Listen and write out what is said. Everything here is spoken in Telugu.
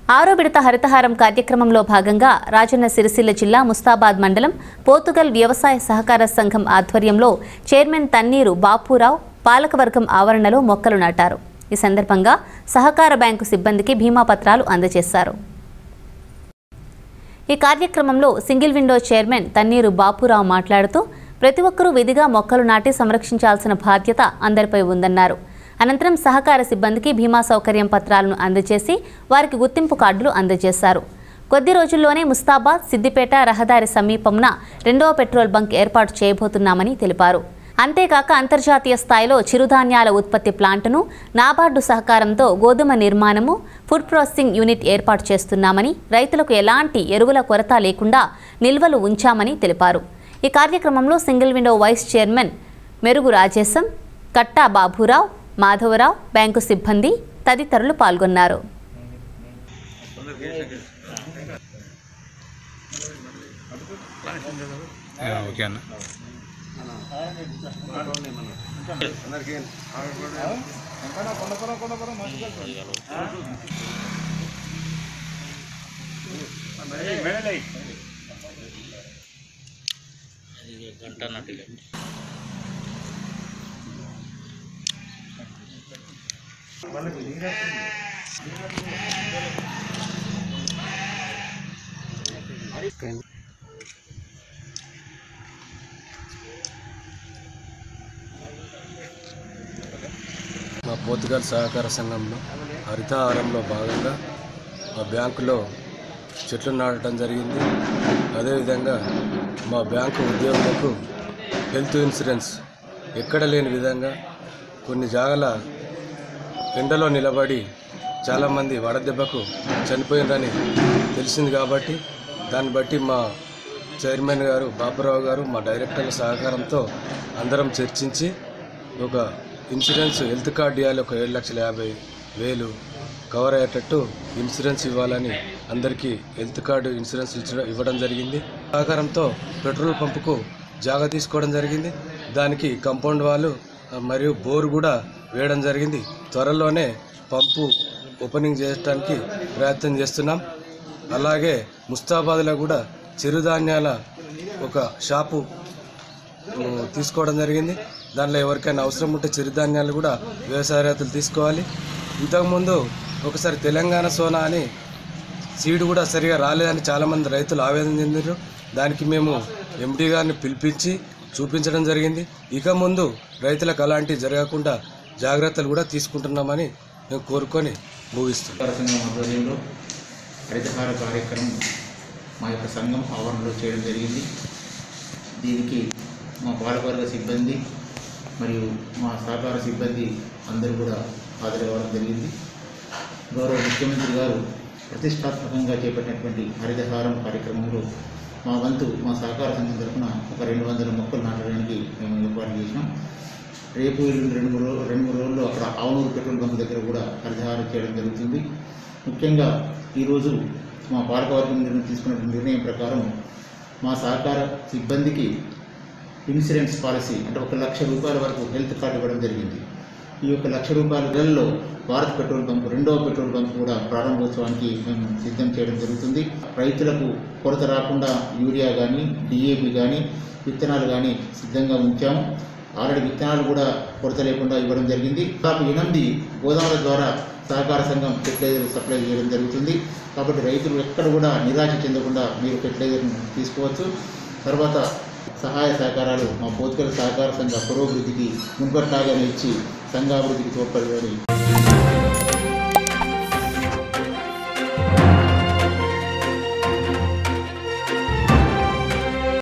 ఆరో విడత హరితహారం కార్యక్రమంలో భాగంగా రాజన్న సిరిసిల్ల జిల్లా ముస్తాబాద్ మండలం పోతుగల్ వ్యవసాయ సహకార సంఘం ఆధ్వర్యంలో చైర్మన్ తన్నీరు బాపురావు పాలకవర్గం ఆవరణలో మొక్కలు నాటారు ఈ సందర్భంగా సహకార బ్యాంకు సిబ్బందికి బీమా పత్రాలు అందజేశారు ఈ కార్యక్రమంలో single window chairman Tanneeru Bapurao మాట్లాడుతూ ప్రతి ఒక్కరూ విధిగా మొక్కలు నాటి సంరక్షించాల్సిన బాధ్యత అందరిపై ఉందన్నారు అనంతరం సహకార సిబ్బందికి బీమా సౌకర్యం పత్రాలను అందజేసి వారికి గుర్తింపు కార్డులు అందజేశారు కొద్ది రోజుల్లోనే ముస్తాబాద్ సిద్దిపేట రహదారి సమీపంన రెండవ పెట్రోల్ బంక్ ఏర్పాటు చేయబోతున్నామని తెలిపారు అంతేకాక అంతర్జాతీయ స్థాయిలో చిరుధాన్యాల ఉత్పత్తి ప్లాంటును నాబార్డు సహకారంతో గోధుమ నిర్మాణము ఫుడ్ ప్రాసెసింగ్ యూనిట్ ఏర్పాటు చేస్తున్నామని రైతులకు ఎలాంటి ఎరువుల కొరత లేకుండా నిల్వలు ఉంచామని తెలిపారు ఈ కార్యక్రమంలో single window vice chairman Merugu Rajesham Katta Baburao Madhavarao bank సిబ్బంది తదితరులు పాల్గొన్నారు ఓకే అన్న మా పోతుగల్ సహకార సంఘంలో హరితహారంలో భాగంగా మా బ్యాంకులో చెట్లు నాటడం జరిగింది అదేవిధంగా మా బ్యాంకు ఉద్యోగులకు హెల్త్ ఇన్సూరెన్స్ ఎక్కడ లేని విధంగా కొన్ని జాగల ఎండలో నిలబడి చాలామంది వడదెబ్బకు చనిపోయిందని తెలిసింది కాబట్టి దాన్ని బట్టి మా చైర్మన్ గారు బాపురావు గారు మా డైరెక్టర్ల సహకారంతో అందరం చర్చించి ఒక ఇన్సూరెన్స్ హెల్త్ కార్డు ఇవ్వాలి ఒక ఏడు లక్షల యాభై వేలు కవర్ అయ్యేటట్టు ఇన్సూరెన్స్ ఇవ్వాలని అందరికీ హెల్త్ కార్డు ఇన్సూరెన్స్ ఇచ్చడం ఇవ్వడం జరిగింది సహకారంతో పెట్రోల్ పంపుకు జాగా తీసుకోవడం జరిగింది దానికి కంపౌండ్ వాళ్ళు ఆ, మరియు బోర్ కూడా వేయడం జరిగింది త్వరలోనే పంపు ఓపెనింగ్ చేయడానికి ప్రయత్నం చేస్తున్నాం అలాగే ముస్తాబాద్లో కూడా చిరుధాన్యాల ఒక షాపు ఉమ్, తీసుకోవడం జరిగింది దాంట్లో ఎవరికైనా అవసరం ఉంటే చిరుధాన్యాలు కూడా వ్యవసాయ రైతులు తీసుకోవాలి ఇంతకుముందు ఒకసారి తెలంగాణ సోనా అని సీడ్ కూడా సరిగా రాలేదని చాలామంది రైతులు ఆవేదన చెందారు దానికి మేము ఎండి గారిని పిలిపించి చూపించడం జరిగింది ఇక ముందు రైతులకు అలాంటివి జరగకుండా జాగ్రత్తలు కూడా తీసుకుంటున్నామని మేము కోరుకొని ముగిస్తున్నాం సహకార సంఘం ఆధ్వర్యంలో హరితహార కార్యక్రమం మా యొక్క సంఘం ఆవరణలో చేయడం జరిగింది దీనికి మా పాలకవర్గ సిబ్బంది మరియు మా సహకార సిబ్బంది అందరూ కూడా హాజరవ్వడం జరిగింది గౌరవ ముఖ్యమంత్రి గారు ప్రతిష్టాత్మకంగా చేపట్టినటువంటి హరితహారం కార్యక్రమంలో మా వంతు మా సహకార సంఘం తరఫున ఒక రెండు వందల మొక్కలు నాటడానికి మేము ఏర్పాటు చేసినాం రేపు ఎల్లుండి రెండు మూడు రోజు రెండు మూడు రోజుల్లో అక్కడ ఆవునూరు పెట్రోల్ బంక్ దగ్గర కూడా హరితహారం చేయడం జరుగుతుంది ముఖ్యంగా ఈరోజు మా పాలకవర్గం నిర్ణయం తీసుకున్న నిర్ణయం ప్రకారం మా సహకార సిబ్బందికి ఇన్సూరెన్స్ పాలసీ అంటే ఒక లక్ష రూపాయల వరకు హెల్త్ కార్డు ఇవ్వడం జరిగింది ఈ యొక్క లక్ష రూపాయల నెలలో భారత్ పెట్రోల్ బంక్ రెండవ పెట్రోల్ బంక్ కూడా ప్రారంభోత్సవానికి మేము సిద్ధం చేయడం జరుగుతుంది రైతులకు కొరత రాకుండా యూరియా కానీ డిఏపి కానీ విత్తనాలు కానీ సిద్ధంగా ఉంచాము ఆల్రెడీ విత్తనాలు కూడా కొరత లేకుండా ఇవ్వడం జరిగింది దాదాపు ఎనిమిది గోదాముల ద్వారా సహకార సంఘం ఫెర్టిలైజర్ సప్లై చేయడం జరుగుతుంది కాబట్టి రైతులు ఎక్కడ కూడా నిరాశ చెందకుండా మీరు ఫెర్టిలైజర్ను తీసుకోవచ్చు తర్వాత సహాయ సహకారాలు మా పోతుకల సహకార సంఘ పురోభివృద్ధికి మున్పట్లాగానే ఇచ్చి సంఘాభివృద్ధికి తోడ్పడాలని